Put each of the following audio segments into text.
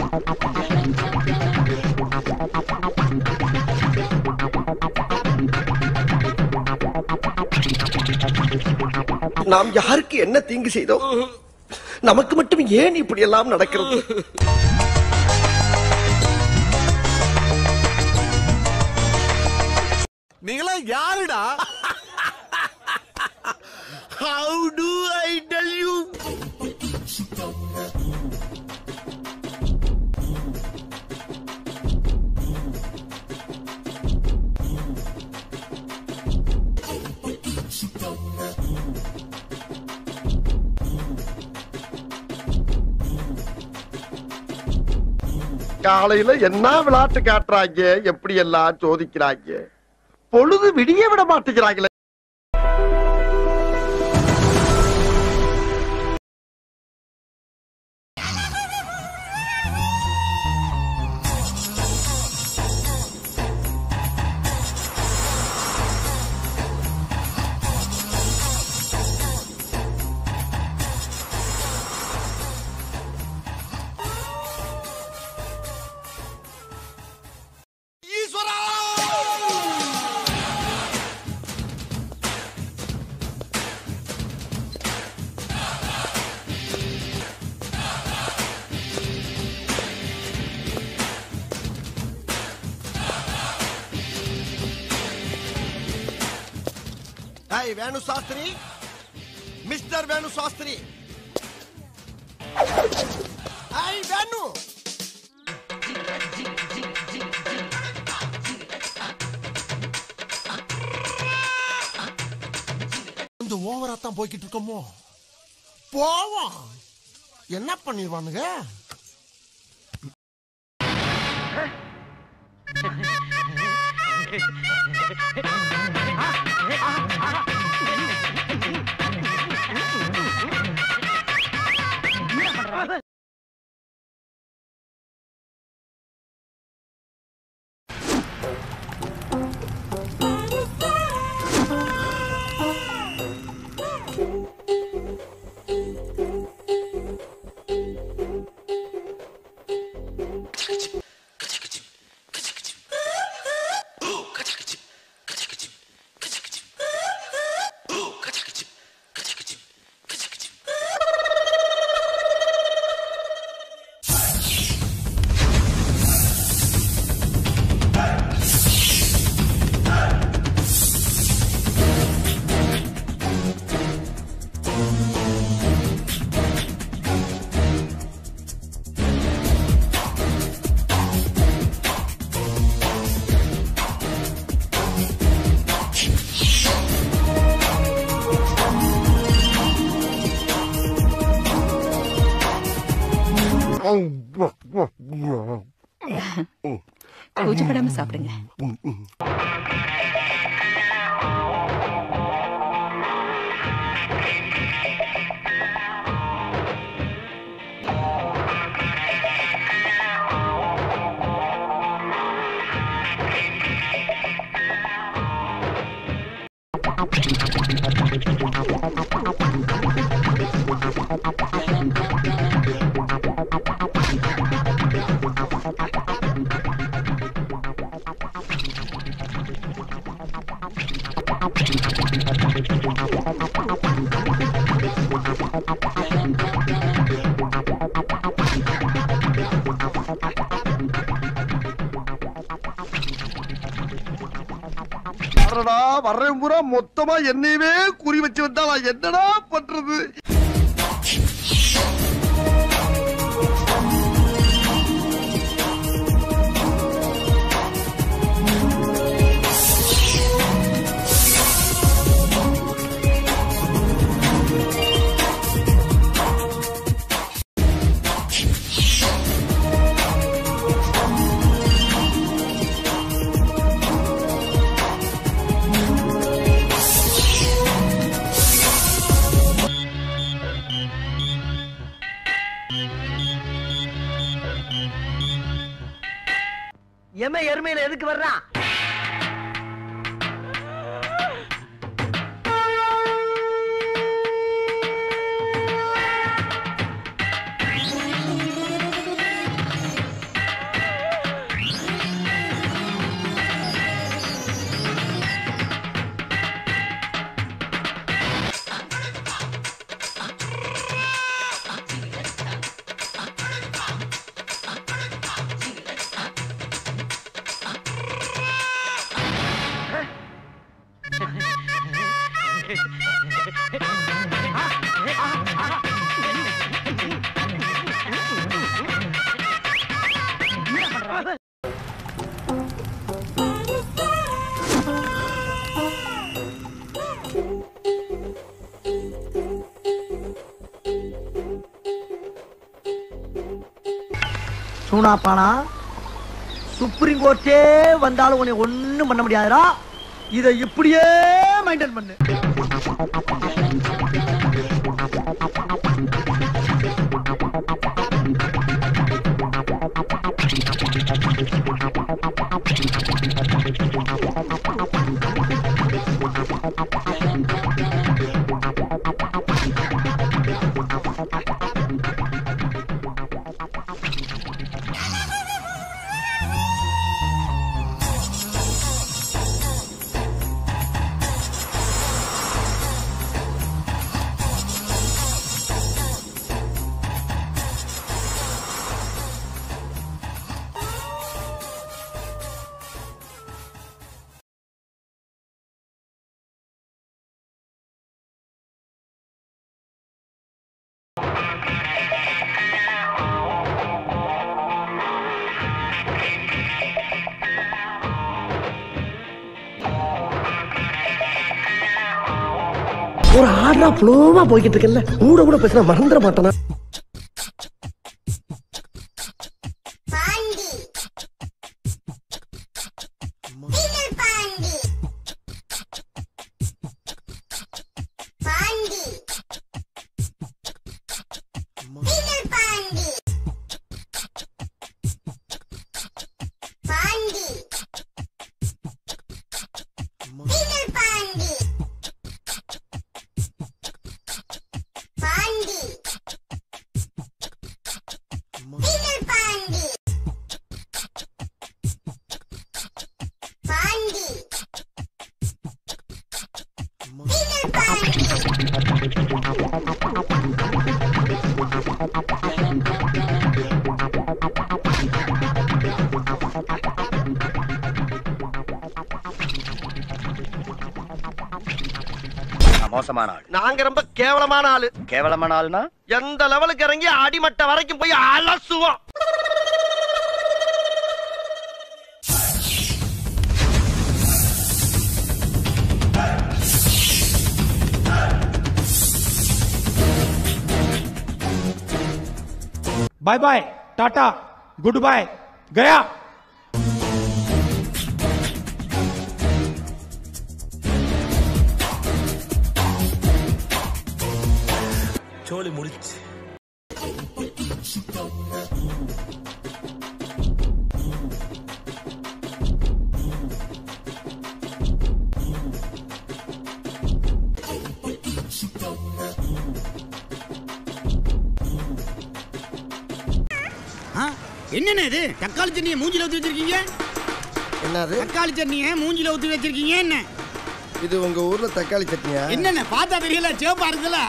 நாம் யாருக்கு என்ன தீங்கு செய்தோம் நமக்கு மட்டும் ஏன் இப்படி எல்லாம் நடக்கிறது நீங்களா யாருடா how do I tell you காலையில என்ன விளையாட்டு காட்டுறாங்க எப்படி எல்லாம் சோதிக்கிறாங்க பொழுது விடிய விட மாட்டேங்கிறாங்களே Eswara hi Venu Sastri mister Venu Sastri hi Venu கொஞ்சம் ஓவரா தான் போய்கிட்டு இருக்கோமோ போவோம் என்ன பண்ணிடுவானுங்க கூச்சப்படாம சாப்பிடுங்க அடடா வர்றேன் பூரா மொத்தமா என்னையவே குறி வச்சு வந்தா நான் என்னடா பண்றது எம எருமையில எதுக்கு வர்றான் சூனாப்பானா சுப்ரீம் கோர்ட்டே வந்தாலும் உன்னை ஒண்ணும் பண்ண முடியாதுடா இதை இப்படியே மெயின்டைன் பண்ணு ஒரு ஆடா ஃப்ளோவா போய்கிட்டு இருக்கல கூட கூட பேசினா மறந்துட மாட்டானா மோசமான ஆள் நாங்க ரொம்ப கேவலமான ஆளு கேவலமான ஆள்னா எந்த லெவலுக்கு இறங்கி அடிமட்ட வரைக்கும் போய் அலசுவோம் bye bye tata good bye गया என்னண்ணே இது தக்காளி சட்னியை மூஞ்சில ஊத்தி வச்சிருக்கீங்க என்னது தக்காளி சட்னியை மூஞ்சில ஊத்தி வச்சிருக்கீங்க என்ன இது உங்க ஊர்ல தக்காளி சட்னியா என்னண்ணே பார்த்தா தெரியல சிவப்பா இருக்குல்ல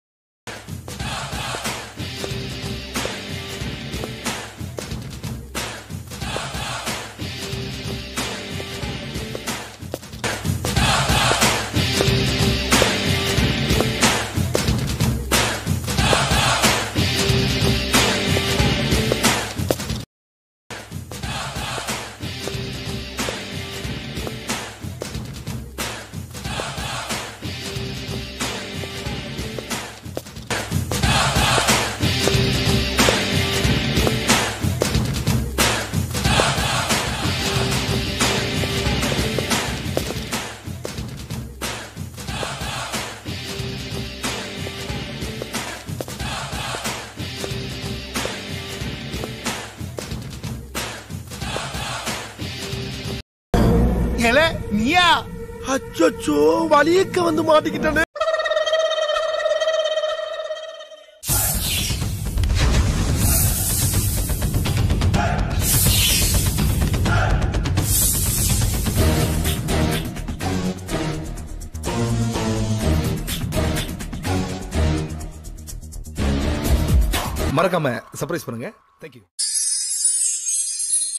நீயா அச்சோ வலியக்க வந்து மாட்டிக்கிட்டனே மறக்காம சர்ப்ரைஸ் பண்ணுங்க தேங்க்யூ